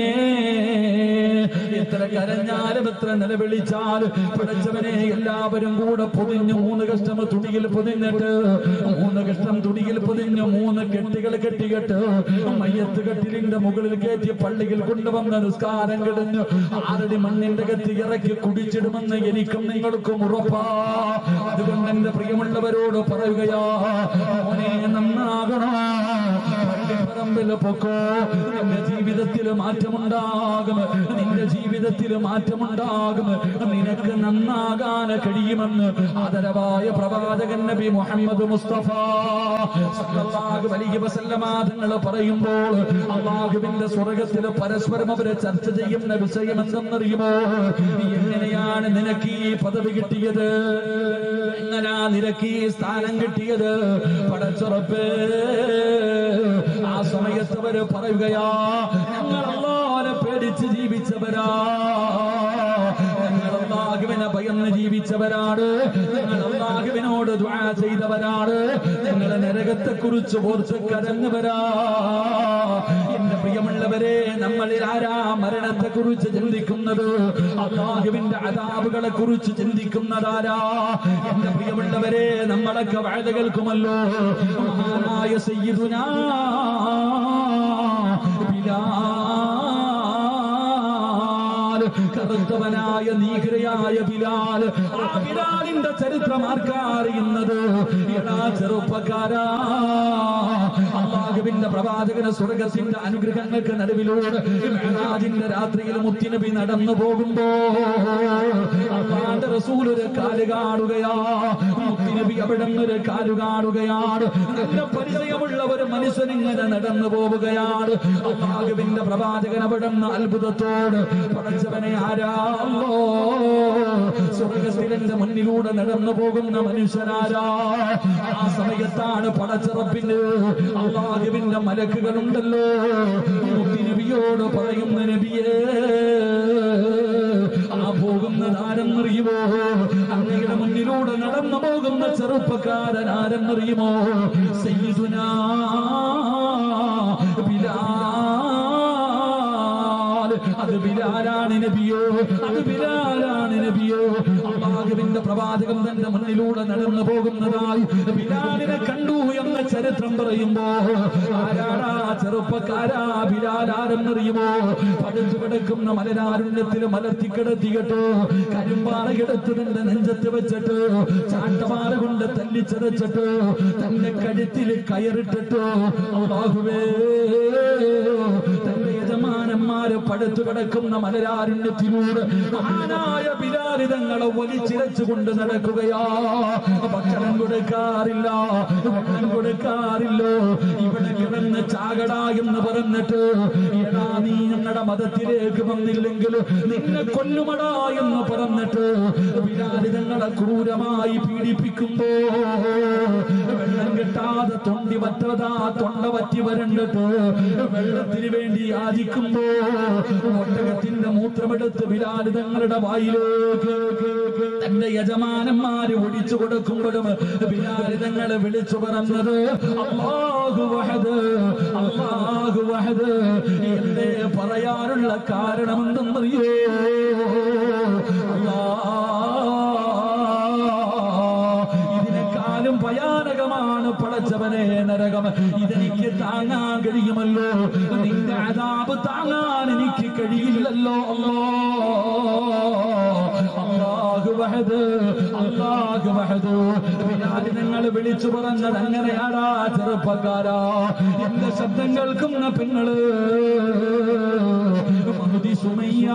എത്ര കരഞ്ഞാലും എത്ര നിലവിളിച്ചാലും പിടച്ചവനെ എല്ലാവരും കൂടെ പൊതിഞ്ഞ് മൂന്ന് കഷ്ടം തുണിയിൽ പൊതിഞ്ഞിട്ട് മൂന്ന് കഷ്ടം തുണിയിൽ പൊതിഞ്ഞ് മൂന്ന് കെട്ടുകൾ കെട്ടികെട്ട് മയ്യത്ത് കെട്ടിലിന്റെ മുകളിൽ കയറ്റി പള്ളിയിൽ കൊണ്ടുവന്ന നിസ്കാരം കിടഞ്ഞു ആറടി മണ്ണിന്റെ കത്തി ഇറക്കി കുടിച്ചിടുമെന്ന് എനിക്കും നിങ്ങൾക്കും ഉറപ്പാ അതുകൊണ്ട് എന്റെ പ്രിയമുള്ളവരോട് പറയുകയാ മോനെ നന്നാകണോ പള്ളിപ്പറമ്പിൽ പൊക്കോ നിന്റെ ജീവിതത്തിൽ മാറ്റമുണ്ടാകും നിന്റെ ജീവിതത്തിൽ മാറ്റമുണ്ടാകും നിനക്ക് നന്നാകാൻ കഴിയുമെന്ന് ആദരവായ പ്രവാചകൻ നബി മുഹമ്മദ് മുസ്തഫ സല്ലല്ലാഹു അലൈഹി വസല്ലമ തങ്ങൾ പറയുമ്പോൾ അള്ളാഹുവിന്റെ സ്വർഗത്തിൽ പരസ്പരം അവരെ ചർച്ച ചെയ്യുന്ന വിഷയം എന്തെന്നറിയുമോ എങ്ങനെയാണ് നിനക്ക് ഈ പദവി കിട്ടിയത് എങ്ങനാ നിനക്ക് ഈ സ്ഥാനം കിട്ടിയത് പടച്ചുറപ്പേ ആ സമയത്ത് അവര് പറയുകയാ ഞങ്ങൾ അള്ളാനെ പേടിച്ച് ജീവിച്ചവരാ ഞങ്ങൾ അള്ളാഹുവിനെ ഭയന്ന് ജീവിച്ചവരാണ് ഞങ്ങൾ അള്ളാഹുവിനോട് ദ്വാ ചെയ്തവരാണ് ഞങ്ങൾ നരകത്തെ കുറിച്ച് ഓർത്ത് കരഞ്ഞവരാ എന്റെ പ്രിയമുള്ളവരെ നമ്മളിൽ ആരാ മരണത്തെ കുറിച്ച് ചിന്തിക്കുന്നത് അള്ളാഹുവിന്റെ അതാബുകളെ കുറിച്ച് ചിന്തിക്കുന്നതാരാ എന്റെ പ്രിയമുള്ളവരെ നമ്മളൊക്കെ വാഴ കേൾക്കുമല്ലോ മഹാനായ സയ്യിദുനാ ബിലാൽ കറുത്തവനായ നീഗ്രയായ ബിലാൽ ആ ബിലാലിന്റെ ചരിത്രം ആർക്കാ അറിയുന്നത് എടാ ചെറുപ്പക്കാരാ അള്ളാഹുവിന്റെ പ്രവാചകന സ്വർഗത്തിന്റെ അനുഗ്രഹങ്ങൾക്ക് നടുവിലൂടെ മെഹ്റാജിന്റെ രാത്രിയിൽ മുത്തിനബി നടന്നു പോകുമ്പോ അള്ളാന്റെ റസൂൽ ഒരു കാല് കാണുകയാ മുത്തിനബി അവിടെ ഒരു കാല് കാണുകയാണ് നല്ല പരിചയമുള്ള ഒരു മനുഷ്യൻ ഇങ്ങനെ നടന്നു പോവുകയാണ് അള്ളാഹുവിന്റെ പ്രവാചകൻ അവിടെ നിന്ന് അത്ഭുതത്തോട് പടച്ചവനെ ആരാമോ സ്വർഗത്തിലെ മുന്നിലൂടെ നടന്നു പോകുന്ന മനുഷ്യനാരാ ആ സമയത്താണ് പടച്ചിറപ്പിന് അള്ളാഹുവിന്റെ മലക്കുകളുണ്ടല്ലോ നബിയോട് പറയുന്ന നബിയേ ആ പോകുന്നത് ആരെന്നറിയുമോ അങ്ങയുടെ മുന്നിലൂടെ നടന്നു പോകുന്ന ചെറുപ്പക്കാരൻ ആരെന്നറിയുമോ സയ്യിദുനാ ബിലാൽ അത് ബിലാലാണ് നബിയോ അത് ബിലാലാണ് നബിയോ അള്ളാഹുവിന്റെ പ്രവാചകം തന്റെ മുന്നിലൂടെ നടന്നു പോകുന്നതായി ബിലാലിനെ കണ്ടു എന്ന ചരിത്രം പറയുമ്പോ ആരാടാ ചെറുപ്പക്കാരാ ബിലാൽ ആരെന്നറിയുമോ പടുത്തു കിടക്കുന്ന മലരാരുണ്യത്തിൽ മലർത്തി കിടത്തിയിട്ട് കരിമ്പാറ എടുത്ത് തന്റെ നെഞ്ചത്ത് വെച്ചിട്ട് ചാട്ടമാല കൊണ്ട് തല്ലിച്ചതച്ചിട്ട് തന്റെ കഴുത്തിൽ കയറിട്ടിട്ട് അള്ളാഹുവേ തന്റെ യജമാനന്മാര് പടുത്തു കിടക്കുന്ന മലരാരുണ്യത്തിലൂടെ ആനായ ബിലാരിതങ്ങളെ വലിച്ചിരച്ചുകൊണ്ട് നടക്കുകയാ ഭക്ഷണം കൊടുക്കാറില്ല വെള്ളം കൊടുക്കാറില്ലോ ഇവിടെ കിടന്ന് ചാകട എന്ന് പറഞ്ഞിട്ട് എടാ നീ ഞങ്ങളുടെ മതത്തിലേക്ക് വന്നില്ലെങ്കിൽ നിന്നെ കൊല്ലുമടാ എന്ന് പറഞ്ഞിട്ട് ബിലാരിതങ്ങളെ ക്രൂരമായി പീഡിപ്പിക്കുമ്പോ വെള്ളം കിട്ടാതെ തൊണ്ടി വറ്റതാ തൊണ്ട വറ്റി വരണ്ടിട്ട് വെള്ളത്തിന് വേണ്ടി യാചിക്കുമ്പോ ഒട്ടകത്തിന്റെ മൂത്രമെടുത്ത് ബിലാൽ തങ്ങളുടെ വായിലേക്ക് തന്റെ യജമാനന്മാര് ഒഴിച്ചു കൊടുക്കുമ്പോഴും ബിലാൽ തങ്ങളെ വിളിച്ചു പറഞ്ഞത് അല്ലാഹു വഹദ് അല്ലാഹു വഹദ് എന്തേ പറയാനുള്ള കാരണമെന്തെന്നറിയോ അല്ലാ ഇതിനെക്കാളും ഭയാനകമാണ് പടച്ചവനെ നരകം ഇതെനിക്ക് താങ്ങാൻ കഴിയുമല്ലോ നിന്റെ അതാപ് താങ്ങാൻ എനിക്ക് കഴിയില്ലല്ലോ അല്ലോ അല്ലാഹു വഹദ് അല്ലാഹു വഹദ് ബിലാൽ നിങ്ങൾ വിളിച്ചു പറഞ്ഞത് അങ്ങനെയാടാ ചെറുപ്പക്കാരാ എന്റെ ശബ്ദം കേൾക്കുന്ന പെങ്ങള് മഹദി സുമയ്യ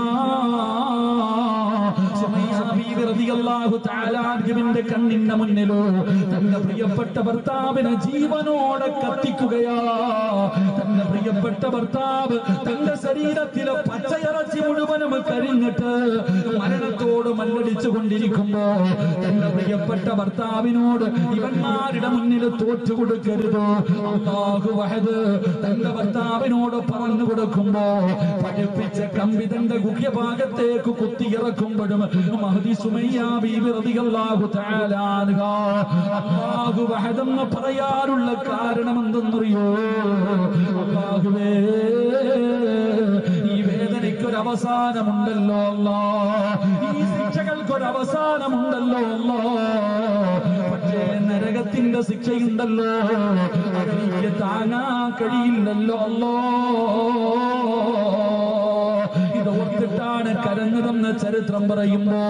ിന്റെ കണ്ണിന്റെ മുന്നിലോ തന്റെ പ്രിയപ്പെട്ട ഭർത്താവിനെ ജീവനോടെ കത്തിക്കുകയാ തന്റെ പ്രിയപ്പെട്ട ഭർത്താവ് തന്റെ ശരീരത്തിലെ പച്ചയിറച്ചി മുഴുവനും കരിഞ്ഞിട്ട് മരണത്തോട് മല്ലടിച്ചു കൊണ്ടിരിക്കുമ്പോ തന്റെ പ്രിയപ്പെട്ട ഭർത്താവിനോട് ഇവന്മാരുടെ മുന്നിൽ തോറ്റു കൊടുക്കരുത് അള്ളാഹു വഹദ് തന്റെ ഭർത്താവിനോട് പറഞ്ഞു കൊടുക്കുമ്പോ പഠിപ്പിച്ച കമ്പി തന്റെ ഗുഹ്യഭാഗത്തേക്ക് കുത്തിയിറക്കുമ്പോഴും മഹദി സുമയ്യ ബീബി റളിയല്ലാഹു തആല അൻഹ അല്ലാഹു വഹദെന്ന് പറയാനുള്ള കാരണം എന്തെന്നറിയോ അല്ലാഹുവേ ഈ വേദനയ്ക്കൊരു അവസാനമുണ്ടല്ലോ അല്ലാ ഈ ശിക്ഷകൾക്കൊരു അവസാനമുണ്ടല്ലോ അല്ലാ പക്ഷേ നരകത്തിന്റെ ശിക്ഷയുണ്ടല്ലോ അതെനിക്ക് താങ്ങാൻ കഴിയില്ലല്ലോ അല്ലോ ഇത് ഓർത്തിട്ടാണ് കരഞ്ഞതെന്ന് ചരിത്രം പറയുമ്പോ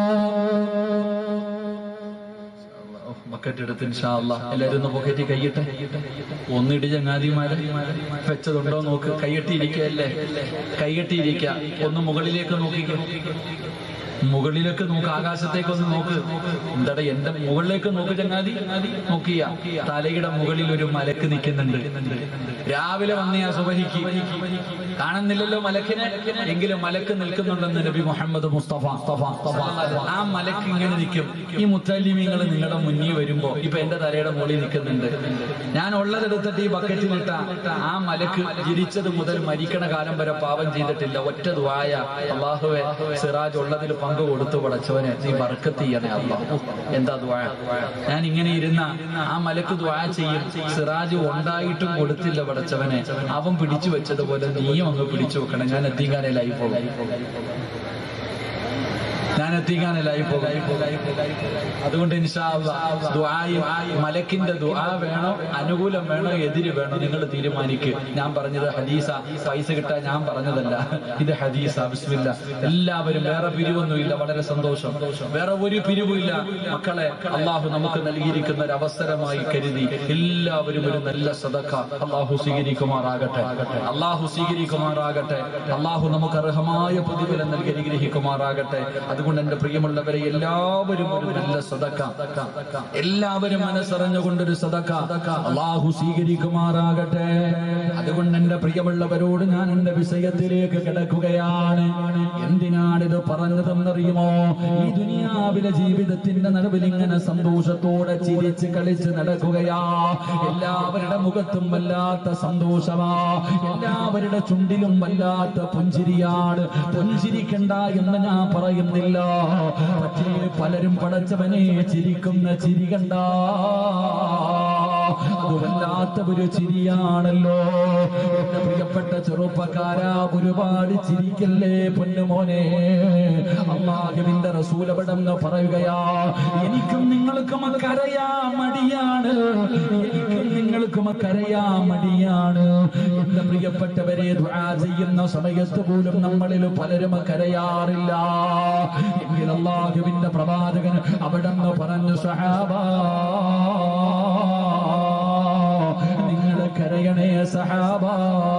ബക്കറ്റ് എടുത്ത് എല്ലാരും ഒന്ന് പൊക്കറ്റി കൈയിട്ട് ഒന്നിട്ട് ചങ്ങാതിമാരെ വെച്ചതുണ്ടോ നോക്ക് കൈയിട്ടിരിക്കല്ലേ കൈയിട്ടിരിക്ക ഒന്ന് മുകളിലേക്ക് നോക്കിക്ക മുകളിലേക്ക് നോക്ക് ആകാശത്തേക്ക് ഒന്ന് നോക്ക് എന്താടാ എന്റെ മുകളിലേക്ക് നോക്ക് ചങ്ങാതി നോക്കിയ തലയുടെ മുകളിൽ ഒരു മലക്ക് നിൽക്കുന്നുണ്ട് രാവിലെ വന്ന ആ സുബഹിക്ക് കാണുന്നില്ലല്ലോ മലക്കിനെ എങ്കിലും മലക്ക് നിൽക്കുന്നുണ്ടെന്ന് നബി മുഹമ്മദ് മുസ്തഫ ആ മലക്ക് ഇങ്ങനെ നിൽക്കും ഈ മുത്തലിമീങ്ങൾ നിങ്ങളുടെ മുന്നിൽ വരുമ്പോ ഇപ്പൊ എന്റെ തലയുടെ മുകളിൽ നിൽക്കുന്നുണ്ട് ഞാൻ ഉള്ളതെടുത്തിട്ട് ഈ ബക്കറ്റിലിട്ട ആ മലക്ക് ജനിച്ചത് മുതൽ മരിക്കണ കാലം വരെ പാപം ചെയ്തിട്ടില്ല ഒറ്റ ദുആയ അള്ളാഹുവെ സിറാജ് ഉള്ളതിൽ പങ്ക് കൊടുത്തു പടച്ചവനെ നീ ബർക്കത്ത് ചെയ്യണേ അള്ളാഹു എന്താ ദുആ ഞാൻ ഇങ്ങനെ ഇരുന്ന ആ മലക്ക് ദുആ ചെയ്യും സിറാജ് ഉണ്ടായിട്ടും കൊടുത്തില്ല പടച്ചവനെ അവൻ പിടിച്ചു വെച്ചതുപോലെ നീയും അങ്ങ് പിടിച്ചു വെക്കണം ഞാൻ എത്തിക്കാനേലായി പോകും ഞാൻ എത്തിക്കാനല്ലായി പോകും അതുകൊണ്ട് ഇൻഷാ അല്ലാഹ് ദുആയും മലക്കിന്റെ ദുആ വേണോ അനുകൂലം വേണോ എതിര് വേണോ നിങ്ങൾ തീരുമാനിക്ക് ഞാൻ പറഞ്ഞത് ഹദീസ പൈസ കിട്ടാൻ ഞാൻ പറഞ്ഞതല്ല ഇത് ഹദീസ ബിസ്മില്ല എല്ലാവരും വേറെ പിരിവൊന്നുമില്ല വളരെ സന്തോഷം വേറെ ഒരു പിരിവുമില്ല മക്കളെ അള്ളാഹു നമുക്ക് നൽകിയിരിക്കുന്ന ഒരു അവസരമായി കരുതി എല്ലാവരും ഒരു നല്ല സദക്ക അള്ളാഹു സ്വീകരിക്കുമാറാകട്ടെ അള്ളാഹു സ്വീകരിക്കുമാറാകട്ടെ അള്ളാഹു നമുക്ക് അർഹമായ പ്രതിഫലം നൽകി അനുഗ്രഹിക്കുമാറാകട്ടെ അതുകൊണ്ട് എന്റെ പ്രിയമുള്ളവരെ എല്ലാവരും ഒരു നല്ല സദക്ക എല്ലാവരും മനസ്സറിഞ്ഞുകൊണ്ടൊരു സദക്ക അള്ളാഹു സ്വീകരിക്കുമാറാകട്ടെ അതുകൊണ്ട് എന്റെ പ്രിയമുള്ളവരോട് ഞാൻ എന്റെ വിഷയത്തിലേക്ക് കിടക്കുകയാണ് എന്തിനാണിത് പറഞ്ഞതെന്നറിയുമോ ഈ ദുനിയാവിലെ ജീവിതത്തിന്റെ നടുവിൽ ഇങ്ങനെ സന്തോഷത്തോടെ ചിരിച്ച് കളിച്ച് നടക്കുകയാ എല്ലാവരുടെ മുഖത്തും വല്ലാത്ത സന്തോഷമാ എല്ലാവരുടെ ചുണ്ടിലും വല്ലാത്ത പുഞ്ചിരിയാണ് പുഞ്ചിരിക്കണ്ട എന്ന് ഞാൻ പറയുന്നില്ല പക്ഷേ പലരും പടച്ചവനെ ചിരിക്കുന്ന ചിരി കണ്ട അത് വല്ലാത്ത ഒരു ചിരിയാണല്ലോ എന്റെ പ്രിയപ്പെട്ട ചെറുപ്പക്കാരാ ഒരുപാട് ചിരിക്കല്ലേ പൊന്നുമോനെ അള്ളാഹുവിന്റെ റസൂലപടന്ന് പറയുകയാ എനിക്കും നിങ്ങൾക്കും കരയാ മടിയാണ് എനിക്കും നിങ്ങൾക്കും കരയാ മടിയാണ് എന്റെ പ്രിയപ്പെട്ടവരെ ദുആ ചെയ്യുന്ന സമയത്ത് പോലും നമ്മളിൽ പലരും കരയാറില്ല എങ്കിൽ അള്ളാഹുവിന്റെ പ്രവാചകൻ അവിടെ നിന്ന് പറഞ്ഞു സഹാബാ നിങ്ങൾ കരയണേ സഹാബാ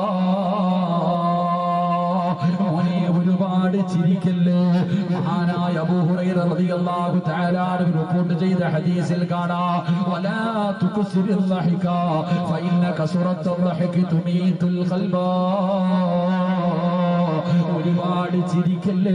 മോനെ ഒരുപാട് ചിരിക്കല്ലേ മഹാനായ അബൂ ഹുറൈറ റളിയല്ലാഹു തആല അൻഹു റിപ്പോർട്ട് ചെയ്ത ഹദീസിൽ കാണാ വലാ തുക്സിരിൽ ലഹിക ഫഇന്ന കസറത്ത് ലഹിക തുമീതുൽ ഖൽബാ ഒരുപാട് ചിരിക്കല്ലേ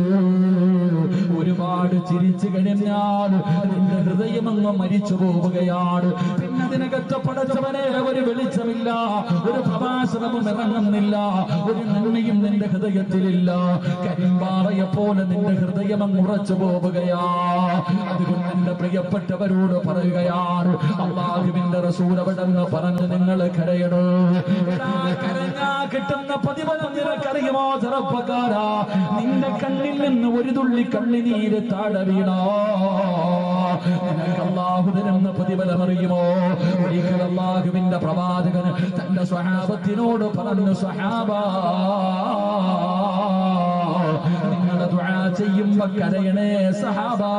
ഒരുപാട് ചിരിച്ചു കഴിഞ്ഞാൽ നിന്റെ ഹൃദയമങ്ങ് മരിച്ചു പോവുകയാണ് പിന്നെ അതിനകത്ത് പടച്ചവനെ ഒരു വെളിച്ചം കേൾക്കുന്നില്ല ഒരു പ്രഭാഷണവും ഇറങ്ങുന്നില്ല ഒരു നന്മയും നിന്റെ ഹൃദയത്തിലില്ല കരിമ്പാറയെ പോലെ നിന്റെ ഹൃദയം അങ്ങ് ഉറച്ചു പോവുകയാ അതുകൊണ്ട് എന്റെ പ്രിയപ്പെട്ടവരോട് പറയുകയാണ് അള്ളാഹുവിന്റെ റസൂൽ അവിടെ നിന്ന് പറഞ്ഞ് നിങ്ങൾ കരയണോ എടാ, കരഞ്ഞാ കിട്ടുന്ന പ്രതിഫലം നിനക്കറിയുമോ ചെറുപ്പക്കാരാ നിന്റെ കണ്ണിൽ നിന്ന് ഒരു തുള്ളി കണ്ണിനീര് താഴെ വീണോ നിനക്ക് അള്ളാഹു തരുന്ന പ്രതിഫലം അറിയുമോ ഒരിക്കൽ അള്ളാഹുവിന്റെ പ്രവാചകൻ തന്റെ സ്വഹാബത്തിനോട് പറഞ്ഞു സ്വഹാബ നിങ്ങളുടെ ദുആ ചെയ്യുമ്പോ കരയണേ സഹാബാ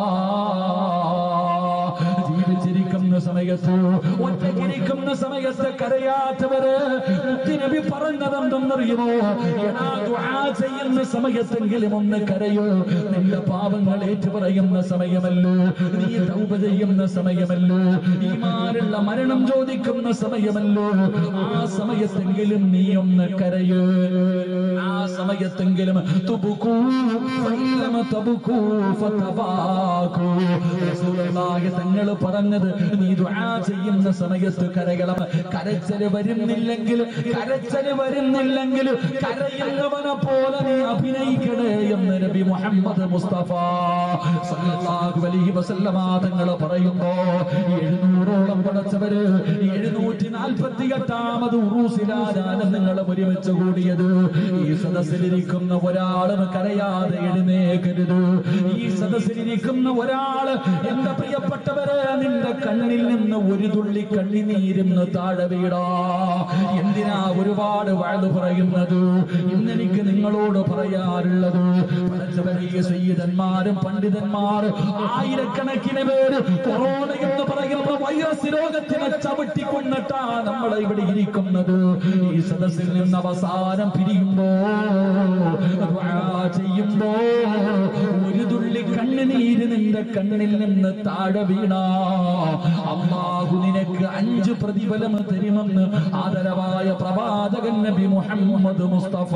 ജീവിച്ചിരിക്കുന്ന സമയത്ത് ഒറ്റയ്ക്കിരിക്കുന്ന സമയത്ത് കരയാത്തവര് നബി പറഞ്ഞതെന്തെന്നറിയുമോ എടാ ദുആ ചെയ്യുന്ന സമയത്തെങ്കിലും ഒന്ന് കരയോ നിന്റെ പാപങ്ങൾ ഏറ്റുപറയുന്ന സമയമല്ലോ നീ തൗബ ചെയ്യുന്ന സമയമല്ലോ ഈമാനുള്ള മരണം ചോദിക്കുന്ന സമയമല്ലോ ആ സമയത്തെങ്കിലും നീ ഒന്ന് കരയോ ആ സമയത്തെങ്കിലും തുബുക്കൂ ഫല്ലമ തബുക്കൂ ഫതബാക്കൂ റസൂലുള്ളാഹി തങ്ങൾ പറഞ്ഞത് നീ ദുആ ചെയ്യുന്ന സമയത്ത് കരയണം കരച്ചല് വരുന്നില്ലെങ്കിൽ കരച്ചല് വരുന്നില്ലെങ്കിൽ കരയുന്നവനെ പോലെ നീ അഭിനയിക്കണേ എന്ന് നബി മുഹമ്മദ് മുസ്തഫ സല്ലല്ലാഹു അലൈഹി വസല്ലമ തങ്ങൾ പറയുമ്പോ എഴുന്നൂറോളം പടച്ചവര് എഴുന്നൂറ്റി നാൽപ്പത്തി എട്ടാമത് ഉറൂസിലാരാണ് നിങ്ങൾ ഒരുമിച്ച് കൂടിയത് ഈ സദസ്സിലിരിക്കുന്ന ഒരാളും കരയാതെ എഴുന്നേക്കരുത് ഈ സദസ്സിലിരിക്കുന്ന ഒരാള് എന്റെ പ്രിയപ്പെട്ടവരെ നിന്റെ കണ്ണിൽ നിന്ന് ഒരു തുള്ളി കണ്ണിനീരുന്ന് താഴെ വീടാ എന്തിനാ ഒരുപാട് വാഴ്ന്നു പറയുന്നത് ഇന്നെനിക്ക് നിങ്ങളോട് പറയാറുള്ളത് പടച്ചവനെ സയ്യിദന്മാരും പണ്ഡിതന്മാരും ആയിരക്കണക്കിന് പേര് കൊറോണ എന്ന് പറയുന്ന വൈറസ് രോഗത്തിനെ ചവിട്ടിക്കൊണ്ടിട്ടാ നമ്മളെ ഇവിടെ ഇരിക്കുന്നത് ഈ സദസ്സിൽ നിന്ന് അവസാനം പിരിയുമ്പോ ദുആ ചെയ്യുമ്പോ ഒരു തുള്ളി കണ്ണുനീര് നിന്റെ കണ്ണിൽ നിന്ന് താഴെ വീണ അള്ളാഹു നിനക്ക് അഞ്ച് പ്രതിഫലം തരുമെന്ന് ആദരവായ പ്രവാചകൻ നബി മുഹമ്മദ് മുസ്തഫ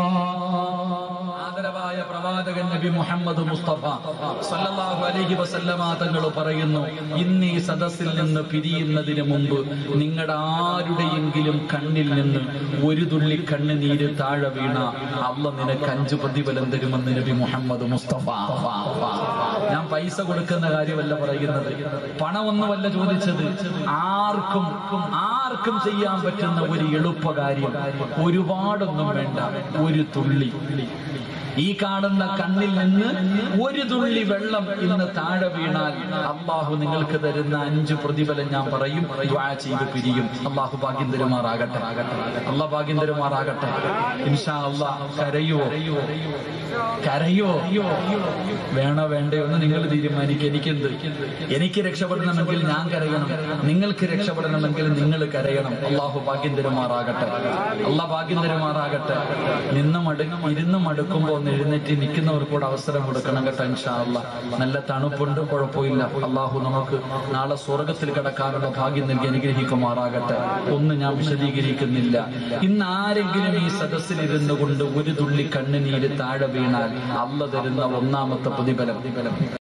ആദരവായ പ്രവാചകൻ നബി മുഹമ്മദ് മുസ്തഫ സല്ലല്ലാഹു അലൈഹി വസല്ലമ തങ്ങൾ പറയുന്നു ഇന്ന് ഈ സദസ്സിൽ നിന്ന് പിരിയുന്നതിന് മുമ്പ് നിങ്ങളുടെ ആരുടെയെങ്കിലും കണ്ണിൽ നിന്ന് ഒരു തുള്ളി കണ്ണുനീര് താഴെ വീണ അള്ള നിനക്ക് അഞ്ച് പ്രതിഫലം തരുമെന്ന് നബി മുഹമ്മദ് മുസ്തഫ ഞാൻ പൈസ കൊടുക്കുന്ന കാര്യമല്ല പറയുന്നത് പണമൊന്നുമല്ല ചോദിച്ചത് ആർക്കും ആർക്കും ചെയ്യാൻ പറ്റുന്ന ഒരു എളുപ്പ കാര്യം ഒരുപാടൊന്നും വേണ്ട ഒരു തുള്ളി ഈ കാണുന്ന കണ്ണിൽ നിന്ന് ഒരു തുള്ളി വെള്ളം ഇന്ന് താഴെ വീണാൽ അള്ളാഹു നിങ്ങൾക്ക് തരുന്ന അഞ്ച് പ്രതിഫലം ഞാൻ പറയും ദ്വാ ചെയ്ത് പിരിയും അള്ളാഹു ഭാഗ്യം തരുമാറാകട്ടെ അള്ളാഹ് ഭാഗ്യം തരുമാറാകട്ടെ ഇൻഷാ അള്ളാഹ് കരയോ കരയോ വേണോ വേണ്ടയോ എന്ന് നിങ്ങൾ തീരുമാനിക്കുക എനിക്കെന്ത് എനിക്ക് രക്ഷപ്പെടണമെങ്കിൽ ഞാൻ കരയണം നിങ്ങൾക്ക് രക്ഷപ്പെടണമെങ്കിൽ നിങ്ങൾ കരയണം അള്ളാഹു ഭാഗ്യം തരുമാറാകട്ടെ അള്ളാഹ് ഭാഗ്യം തരുമാറാകട്ടെ നിന്ന് മടു ഇരുന്ന് മടുക്കുമ്പോൾ ഒന്ന് എഴുന്നേറ്റ് നിൽക്കുന്നവർക്കൂടെ അവസരം കൊടുക്കണം കേട്ടോ ഇൻഷാ അള്ളാഹ് നല്ല തണുപ്പുണ്ട് കുഴപ്പമില്ല അള്ളാഹു നമുക്ക് നാളെ സ്വർഗത്തിൽ കിടക്കാനുള്ള ഭാഗ്യം നൽകി അനുഗ്രഹിക്കുമാറാകട്ടെ ഒന്നും ഞാൻ വിശദീകരിക്കുന്നില്ല ഇന്ന് ആരെങ്കിലും ഈ സദസ്സിൽ ഇരുന്നു കൊണ്ട് ഒരു തുള്ളി കണ്ണുനീര് താഴെ വീണാൽ അല്ല തരുന്ന ഒന്നാമത്തെ പ്രതിഫലം